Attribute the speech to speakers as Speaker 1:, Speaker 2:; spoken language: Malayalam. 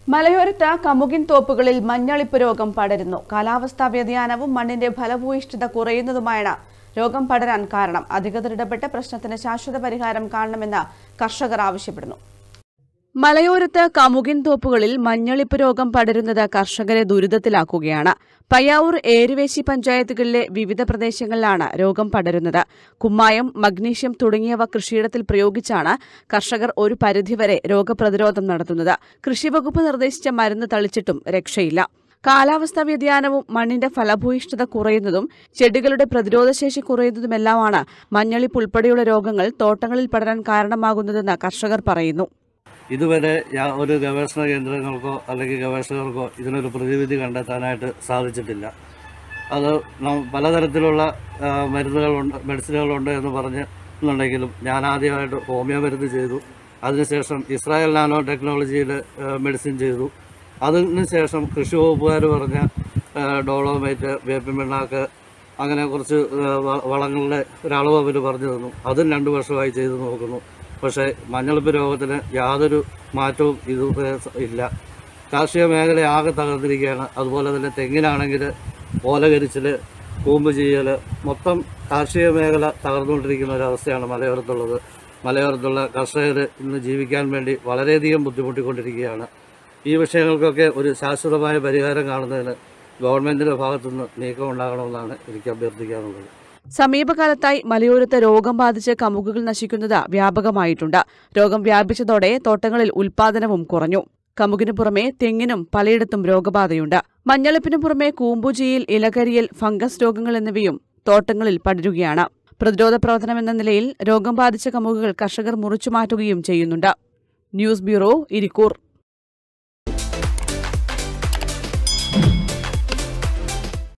Speaker 1: മലയോരത്ത് കമുകിൻ തോപ്പുകളിൽ മഞ്ഞളിപ്പ് രോഗം പടരുന്നു കാലാവസ്ഥാ വ്യതിയാനവും മണ്ണിന്റെ ഫലഭൂയിഷ്ഠത കുറയുന്നതുമാണ് രോഗം പടരാൻ കാരണം അധികൃതർ ഇടപെട്ട് പ്രശ്നത്തിന് ശാശ്വത പരിഹാരം കാണണമെന്ന് കർഷകർ ആവശ്യപ്പെടുന്നു മലയോരത്ത് കമുകിൻ തോപ്പുകളിൽ മഞ്ഞളിപ്പ് രോഗം പടരുന്നത് കർഷകരെ ദുരിതത്തിലാക്കുകയാണ് പയ്യാവൂർ ഏരുവേശി പഞ്ചായത്തുകളിലെ വിവിധ പ്രദേശങ്ങളിലാണ് രോഗം പടരുന്നത് കുമ്മായം മഗ്നീഷ്യം തുടങ്ങിയവ കൃഷിയിടത്തിൽ പ്രയോഗിച്ചാണ് കർഷകർ ഒരു പരിധിവരെ രോഗപ്രതിരോധം നടത്തുന്നത് കൃഷിവകുപ്പ് നിർദ്ദേശിച്ച മരുന്ന് തളിച്ചിട്ടും രക്ഷയില്ല കാലാവസ്ഥാ വ്യതിയാനവും മണ്ണിന്റെ ഫലഭൂയിഷ്ഠത കുറയുന്നതും ചെടികളുടെ പ്രതിരോധശേഷി കുറയുന്നതുമെല്ലാമാണ് മഞ്ഞളിപ്പ് ഉൾപ്പെടെയുള്ള രോഗങ്ങൾ തോട്ടങ്ങളിൽ പടരാൻ കാരണമാകുന്നതെന്ന് കർഷകർ പറയുന്നു
Speaker 2: ഇതുവരെ യാ- ഒരു ഗവേഷണ കേന്ദ്രങ്ങൾക്കോ അല്ലെങ്കിൽ ഗവേഷകർക്കോ ഇതിനൊരു പ്രതിവിധി കണ്ടെത്താനായിട്ട് സാധിച്ചിട്ടില്ല അത് നം- പലതരത്തിലുള്ള ആ, മരുന്നുകളുണ്ട് മെഡിസിനുകളുണ്ട് എന്ന് പറഞ്ഞ് എന്നുണ്ടെങ്കിലും ഞാൻ ആദ്യമായിട്ട് ഹോമിയോ മരുന്ന് ചെയ്തു അതിനുശേഷം ഇസ്രായേൽ നാനോ ടെക്നോളജിയിൽ മെഡിസിൻ ചെയ്തു അതിനുശേഷം കൃഷി വകുപ്പുകാർ പറഞ്ഞ ആ, ഡോളോമൈറ്റ് വേപ്പിൻ പിണ്ണാക്ക് അങ്ങനെ കുറച്ച് ആ, വ- വളങ്ങളുടെ ഒരളവ് അവർ പറഞ്ഞു തന്നു അതും രണ്ട് വർഷമായി ചെയ്തു നോക്കുന്നു പക്ഷേ മഞ്ഞളിപ്പ് രോഗത്തിന് യാതൊരു മാറ്റവും ഇതുവരെ ഇല്ല കാർഷിക മേഖല ആകെ തകർന്നിരിക്കുകയാണ് അതുപോലെ തന്നെ തെങ്ങിനാണെങ്കിൽ ഓലകരിച്ചിൽ കൂമ്പ് ചെയ്യൽ മൊത്തം കാർഷിക മേഖല തകർന്നുകൊണ്ടിരിക്കുന്ന ഒരവസ്ഥയാണ് മലയോരത്തുള്ളത് മലയോരത്തുള്ള കർഷകർ ഇന്ന് ജീവിക്കാൻ വേണ്ടി വളരെയധികം ബുദ്ധിമുട്ടിക്കൊണ്ടിരിക്കുകയാണ് ഈ വിഷയങ്ങൾക്കൊക്കെ ഒരു ശാശ്വതമായ പരിഹാരം കാണുന്നതിന് ഗവൺമെൻറ്റിൻ്റെ ഭാഗത്തുനിന്ന് നീക്കം ഉണ്ടാകണമെന്നാണ് എനിക്ക് അഭ്യർത്ഥിക്കാനുള്ളത്
Speaker 1: സമീപകാലത്തായി മലയോരത്ത് രോഗം ബാധിച്ച് കമുകുകൾ നശിക്കുന്നത് വ്യാപകമായിട്ടുണ്ട് രോഗം വ്യാപിച്ചതോടെ തോട്ടങ്ങളിൽ ഉൽപാദനവും കുറഞ്ഞു കമുകിനു പുറമെ തെങ്ങിനും പലയിടത്തും രോഗബാധയുണ്ട് മഞ്ഞളിപ്പിനു പുറമെ കൂമ്പുചിയിൽ ഇലകരിയൽ ഫംഗസ് രോഗങ്ങൾ എന്നിവയും തോട്ടങ്ങളിൽ പടരുകയാണ് പ്രതിരോധ പ്രവർത്തനമെന്ന നിലയിൽ രോഗം ബാധിച്ച കമുകുകൾ കർഷകർ മുറിച്ചുമാറ്റുകയും ചെയ്യുന്നുണ്ട് ന്യൂസ് ബ്യൂറോ ഇരിക്കൂർ